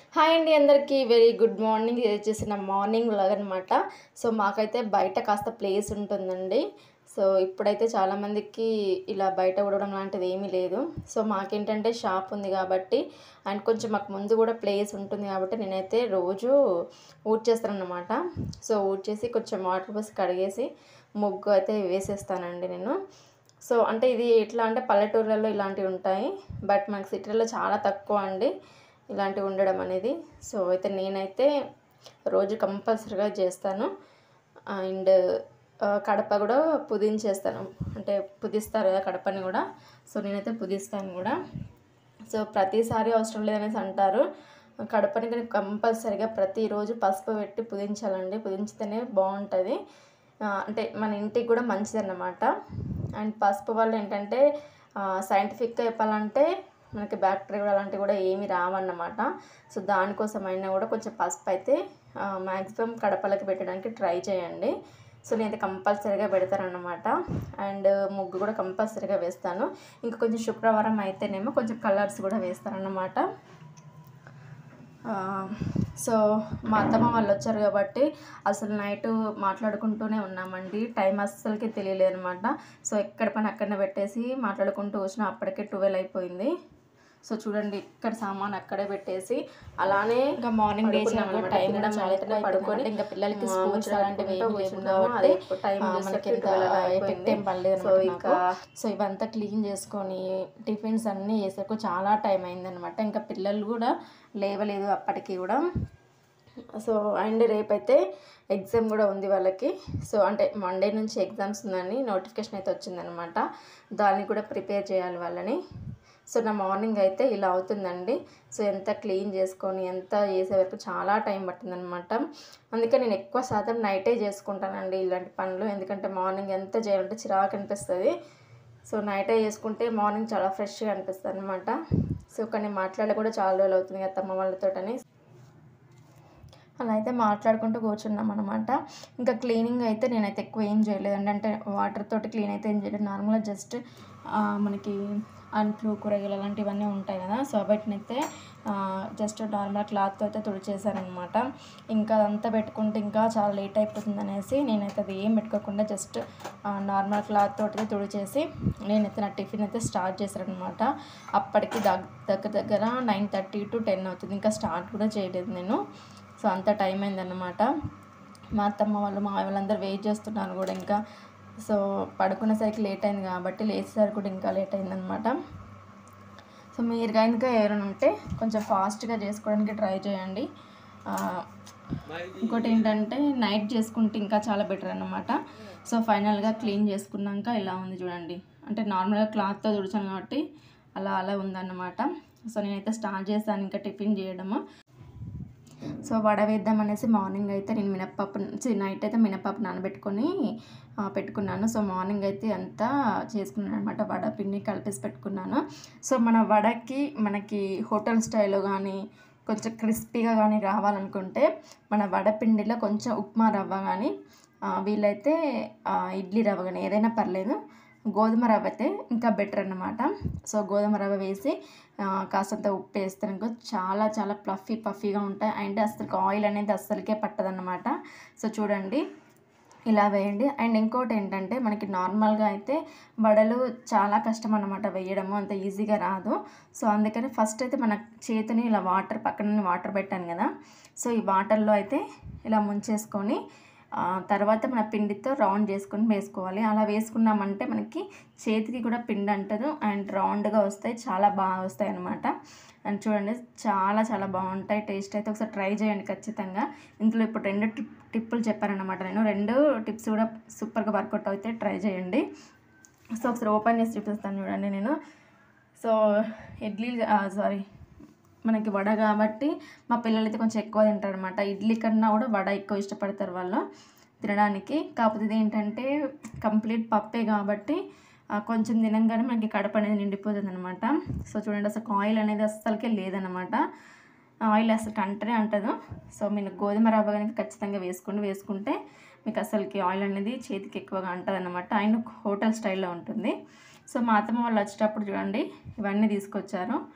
hi అండి అందరికీ very good morning ఇది వచ్చేసి నా మార్నింగ్ వ్లాగ్ అనమాట సో మాకైతే బయట కాస్త ప్లేస్ ఉంటుందండి సో ఇప్పుడైతే చాలామందికి ఇలా బయట ఉడవడం లాంటిది ఏమీ లేదు సో మాకేంటంటే షాప్ ఉంది కాబట్టి అండ్ కొంచెం మాకు ముందు కూడా ప్లేస్ ఉంటుంది కాబట్టి నేనైతే రోజు ఊడ్చేస్తానన్నమాట సో ఊడ్చేసి కొంచెం వాటర్ పోసి కడిగేసి ముగ్గు అయితే వేసేస్తానండి నేను సో అంటే ఇది ఎట్లా అంటే పల్లెటూర్లలో ఇలాంటివి ఉంటాయి బట్ మనకి సిటీలో చాలా తక్కువ అండి ఇలాంటివి ఉండడం అనేది సో అయితే నేనైతే రోజు కంపల్సరీగా చేస్తాను అండ్ కడప కూడా పుదించేస్తాను అంటే పుదిస్తారు కదా కడపని కూడా సో నేనైతే పుదిస్తాను కూడా సో ప్రతిసారి అవసరం లేదనేసి అంటారు కడపని కానీ కంపల్సరిగా ప్రతిరోజు పసుపు పెట్టి పుదించాలండి పుదించితేనే బాగుంటుంది ఆ, అంటే మన ఇంటికి కూడా మంచిదన్నమాట అండ్ పసుపు వల్ల ఏంటంటే సైంటిఫిక్గా చెప్పాలంటే మనకి బ్యాక్టీరియా కూడా అలాంటివి కూడా ఏమి రావన్నమాట సో దానికోసం అయినా కూడా కొంచెం పసుపు అయితే మ్యాక్సిమం కడపలకి పెట్టడానికి ట్రై చేయండి సో నేనైతే కంపల్సరీగా పెడతానన్నమాట అండ్ ముగ్గు కూడా కంపల్సరీగా వేస్తాను ఇంకా కొంచెం శుక్రవారం అయితేనేమో కొంచెం కలర్స్ కూడా వేస్తానన్నమాట ఆ, సో మా అత్తమ్మ వాళ్ళు వచ్చారు కాబట్టి అసలు నైట్ మాట్లాడుకుంటూనే ఉన్నామండి టైం అస్సలకి తెలియలేదు అనమాట సో ఎక్కడ పని అక్కడనే పెట్టేసి మాట్లాడుకుంటూ వచ్చిన అప్పటికే ట్వెల్వ్ అయిపోయింది సో చూడండి ఇక్కడ సామాన్ అక్కడే పెట్టేసి అలానే ఇంకా మార్నింగ్ లేచినాక టైం కూడా చాలా పడుకొని ఇంకా పిల్లలకి స్కూల్స్ అలాంటివి ఏమి లేవు కాబట్టి టైం మనకి ఎంత ఎఫెక్ట్ ఏం పడలేదు సో ఇంకా సో ఇవంతా క్లీన్ చేసుకొని టిఫిన్స్ అన్నీ చేసాక చాలా టైం అయిందనమాట ఇంకా పిల్లలు కూడా లేవలేదు అప్పటికి కూడా సో అండ్ రేపైతే ఎగ్జామ్ కూడా ఉంది వాళ్ళకి సో అంటే మండే నుంచి ఎగ్జామ్స్ ఉందని నోటిఫికేషన్ అయితే వచ్చిందనమాట దాన్ని కూడా ప్రిపేర్ చేయాలి వాళ్ళని సో నా మార్నింగ్ అయితే ఇలా అవుతుందండి సో ఎంత క్లీన్ చేసుకొని ఎంత చేసే వరకు చాలా టైం పట్టిందనమాట అందుకే నేను ఎక్కువ శాతం నైటే చేసుకుంటానండి ఇలాంటి పనులు ఎందుకంటే మార్నింగ్ ఎంత చేయాలంటే చిరాకు అనిపిస్తుంది సో నైటే చేసుకుంటే మార్నింగ్ చాలా ఫ్రెష్గా అనిపిస్తుంది అనమాట సో కానీ మాట్లాడే కూడా చాలా రోజులు అవుతుంది అత్తమ్మ వాళ్ళతోటని అలా అయితే మాట్లాడుకుంటూ కూర్చున్నాం అనమాట ఇంకా క్లీనింగ్ అయితే నేనైతే ఎక్కువ ఏం చేయలేదండి అంటే వాటర్ తోటి క్లీన్ అయితే ఏం చేయలేదు నార్మల్గా జస్ట్ మనకి అంట్లు కూరగాయలు అలాంటివన్నీ ఉంటాయి కదా సో వాటిని అయితే జస్ట్ నార్మల్ క్లాత్తో అయితే తుడిచేసానమాట ఇంకా అదంతా పెట్టుకుంటే ఇంకా చాలా లేట్ అయిపోతుంది అనేసి నేనైతే అది ఏం పెట్టుకోకుండా జస్ట్ నార్మల్ క్లాత్ తోటి తుడిచేసి నేనైతే నా టిఫిన్ అయితే స్టార్ట్ చేశాను అనమాట అప్పటికి దగ్ దగ్గర దగ్గర నైన్ థర్టీ టు టెన్ అవుతుంది ఇంకా స్టార్ట్ కూడా చేయలేదు నేను సో అంత టైం అయిందన్నమాట మా అత్తమ్మ వాళ్ళు మా వాళ్ళందరూ వెయిట్ చేస్తున్నారు కూడా ఇంకా సో పడుకునేసరికి లేట్ అయింది కాబట్టి లేచేసరికి కూడా ఇంకా లేట్ అయిందనమాట సో మీరు కనుక ఎవరైనా ఉంటే కొంచెం ఫాస్ట్గా చేసుకోవడానికి ట్రై చేయండి ఆ, ఇంకోటి ఏంటంటే నైట్ చేసుకుంటే ఇంకా చాలా బెటర్ అన్నమాట సో ఫైనల్గా క్లీన్ చేసుకున్నాక ఇలా ఉంది చూడండి అంటే నార్మల్గా క్లాత్తో తుడిచాను కాబట్టి అలా అలా ఉందన్నమాట సో నేనైతే స్టార్ట్ చేశాను ఇంకా టిఫిన్ చేయడము సో వడ వేద్దాం అనేసి మార్నింగ్ అయితే నేను మినప్పప్పు చి, నైట్ అయితే మినప్పప్పు నానబెట్టుకొని ఆ, పెట్టుకున్నాను సో మార్నింగ్ అయితే అంతా చేసుకున్నాను అనమాట వడ పిండి కలిపేసి పెట్టుకున్నాను సో మన వడకి మనకి హోటల్ స్టైల్లో కానీ కొంచెం క్రిస్పీగా కానీ రావాలనుకుంటే మన వడపిండిలో కొంచెం ఉప్మా రవ్వ కానీ ఆ, వీలైతే ఆ, ఇడ్లీ రవ్వ కానీ ఏదైనా పర్లేదు గోధుమ రవ్వ అయితే ఇంకా బెటర్ అన్నమాట సో గోధుమ రవ్వ వేసి ఆ, కాస్తంత ఉప్పు వేస్తే ఇంకా చాలా చాలా ప్లఫీ పఫీగా ఉంటాయి అండ్ అసలు ఆయిల్ అనేది అస్సలకే పట్టదన్నమాట సో చూడండి ఇలా వేయండి అండ్ ఇంకోటి ఏంటంటే మనకి నార్మల్గా అయితే వడలు చాలా కష్టం అన్నమాట వేయడము అంత ఈజీగా రాదు సో అందుకని ఫస్ట్ అయితే మన చేతిని ఇలా వాటర్ పక్కన వాటర్ పెట్టాను కదా సో ఈ వాటర్లో అయితే ఇలా ముంచేసుకొని ఆ, తర్వాత మన పిండితో రౌండ్ చేసుకొని వేసుకోవాలి అలా వేసుకున్నామంటే మనకి చేతికి కూడా పిండి అంటదు అండ్ రౌండ్గా వస్తాయి చాలా బాగా వస్తాయి అనమాట అండ్ చూడండి చాలా చాలా బాగుంటాయి టేస్ట్ అయితే ఒకసారి ట్రై చేయండి ఖచ్చితంగా ఇందులో ఇప్పుడు రెండు టిప్ టిప్పులు చెప్పారనమాట నేను రెండు టిప్స్ కూడా సూపర్గా వర్కౌట్ అయితే ట్రై చేయండి సో ఒకసారి ఓపెన్ చేసి చూపిస్తాను చూడండి నేను సో ఇడ్లీ సారీ మనకి వడ కాబట్టి మా పిల్లలు అయితే కొంచెం ఎక్కువ తింటారు అనమాట ఇడ్లీ కన్నా కూడా వడ ఎక్కువ ఇష్టపడతారు వాళ్ళు తినడానికి కాకపోతే ఇది ఏంటంటే కంప్లీట్ పప్పే కాబట్టి ఆ, కొంచెం తినంగానే మనకి కడుపు అనేది నిండిపోతుంది అనమాట సో చూడండి అసలు ఆయిల్ అనేది అస్సలకే లేదనమాట ఆయిల్ అసలు కంటనే అంటదు సో మీరు గోధుమ రవ్వ కనుక ఖచ్చితంగా వేసుకోండి వేసుకుంటే మీకు అసలుకి ఆయిల్ అనేది చేతికి ఎక్కువగా అంటుంది అనమాట అండ్ హోటల్ స్టైల్లో ఉంటుంది సో మా అత్తమ్మ వాళ్ళు వచ్చేటప్పుడు చూడండి ఇవన్నీ తీసుకొచ్చారు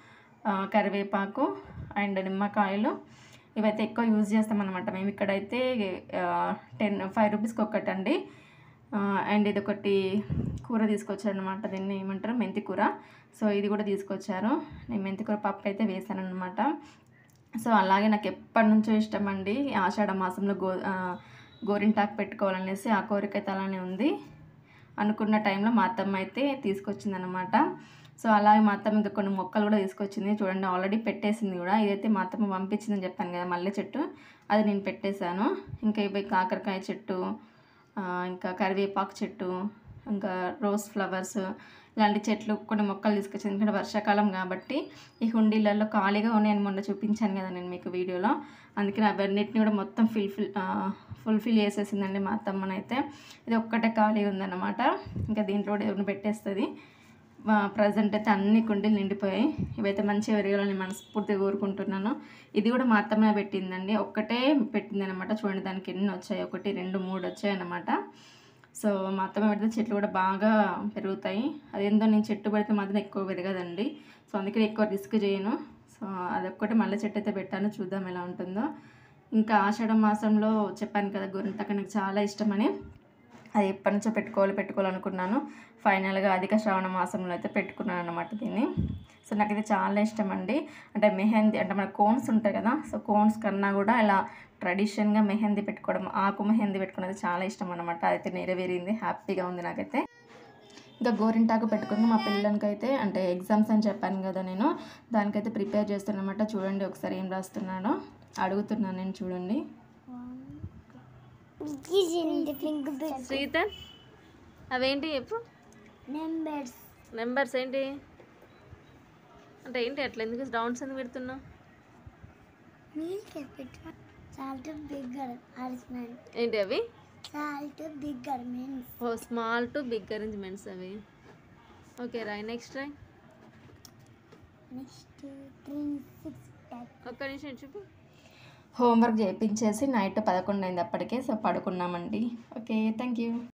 ఆ, కరివేపాకు అండ్ నిమ్మకాయలు ఇవైతే ఎక్కువ యూజ్ చేస్తామన్నమాట మేము ఇక్కడైతే టెన్ ఫైవ్ రూపీస్కి ఒక్కటండి ఆ, అండ్ ఇది ఒకటి కూర తీసుకొచ్చారు అనమాట దీన్ని ఏమంటారు మెంతి కూర సో ఇది కూడా తీసుకొచ్చారు నేను మెంతి కూర పప్పు అయితే వేసాను అనమాట సో అలాగే నాకు ఎప్పటి నుంచో ఇష్టం అండి ఈ ఆషాఢ మాసంలో గో ఆ, గోరింటాకు పెట్టుకోవాలనేసి ఆ కోరిక అయితే అలానే ఉంది అనుకున్న టైంలో మా అత్తమ్మ అయితే తీసుకొచ్చింది అనమాట సో అలాగే మా అత్తమ్మ ఇంకా కొన్ని మొక్కలు కూడా తీసుకొచ్చింది చూడండి ఆల్రెడీ పెట్టేసింది కూడా ఇదైతే మా అత్తమ్మ పంపించిందని చెప్పాను కదా మల్లె చెట్టు అది నేను పెట్టేశాను ఇంకా ఇవి కాకరకాయ చెట్టు ఆ, ఇంకా కరివేపాకు చెట్టు ఇంకా రోజ్ ఫ్లవర్స్ ఇలాంటి చెట్లు కొన్ని మొక్కలు తీసుకొచ్చింది ఎందుకంటే వర్షాకాలం కాబట్టి ఈ హుండీలలో ఖాళీగా ఉన్నాయని మొన్న చూపించాను కదా నేను మీకు వీడియోలో అందుకని అవన్నిటిని కూడా మొత్తం ఫిల్ ఫిల్ ఫుల్ఫిల్ చేసేసిందండి మా అత్తమ్మనైతే ఇది ఒక్కటే ఖాళీ ఉందన్నమాట ఇంకా దీంట్లో కూడా ఏమైనా పెట్టేస్తుంది ప్రజెంట్ అయితే అన్ని కుండీలు నిండిపోయాయి ఇవైతే మంచిగా పెరగాలని మనస్ఫూర్తిగా కోరుకుంటున్నాను ఇది కూడా మా అత్తమ్మ పెట్టిందండి ఒక్కటే పెట్టింది అనమాట చూడండి దానికి ఎన్ని వచ్చాయి ఒకటి రెండు మూడు వచ్చాయి అన్నమాట సో మా అత్తమ్మ పెడితే చెట్లు కూడా బాగా పెరుగుతాయి అదేందో నేను చెట్టు పెడితే మాత్రం ఎక్కువ పెరగదండి సో అందుకని ఎక్కువ రిస్క్ చేయను సో అదొక్కటి మల్లె చెట్టు అయితే పెట్టాను చూద్దాం ఎలా ఉంటుందో ఇంకా ఆషాఢ మాసంలో చెప్పాను కదా గోరింటాక నాకు చాలా ఇష్టమని అది ఎప్పటి నుంచో పెట్టుకోవాలి పెట్టుకోవాలనుకున్నాను ఫైనల్గా అధిక శ్రావణ మాసంలో అయితే పెట్టుకున్నాను అనమాట దీన్ని సో నాకైతే చాలా ఇష్టం అండి అంటే మెహందీ అంటే మన కోన్స్ ఉంటాయి కదా సో కోన్స్ కన్నా కూడా ఇలా ట్రెడిషన్గా మెహందీ పెట్టుకోవడం ఆకు మెహందీ పెట్టుకున్నది చాలా ఇష్టం అనమాట అయితే నెరవేరింది హ్యాపీగా ఉంది నాకైతే ఇంకా గోరింటాకు పెట్టుకుని మా పిల్లలకైతే అంటే ఎగ్జామ్స్ అని చెప్పాను కదా నేను దానికైతే ప్రిపేర్ చేస్తున్నమాట చూడండి ఒకసారి ఏం రాస్తున్నాడో అడుగుతున్నాను నేను చూడండి పింక్ బిగ్ శ్రీత అవేంటి చెప్పు నెంబర్స్ నెంబర్స్ ఏంటి అంటే ఏంటి అట్లా ఎందుకు డౌన్స్ ఎందుకు పెడుతున్నావు మీల్ పెట్టిన సాల్ట్ బిగ్గర్ అరేంజ్మెంట్ ఏంటి అవి salt bigger means oh small to big arrangements అవి ఓకే రాయ్ నెక్స్ట్ రాయ్ నెక్స్ట్ త్రీ సిక్స్ ఒక్క నిమిషం చూపు హోంవర్క్ చేయించేసి నైట్ పదకొండు అయింది అప్పటికే సో పడుకున్నామండి ఓకే థ్యాంక్ యూ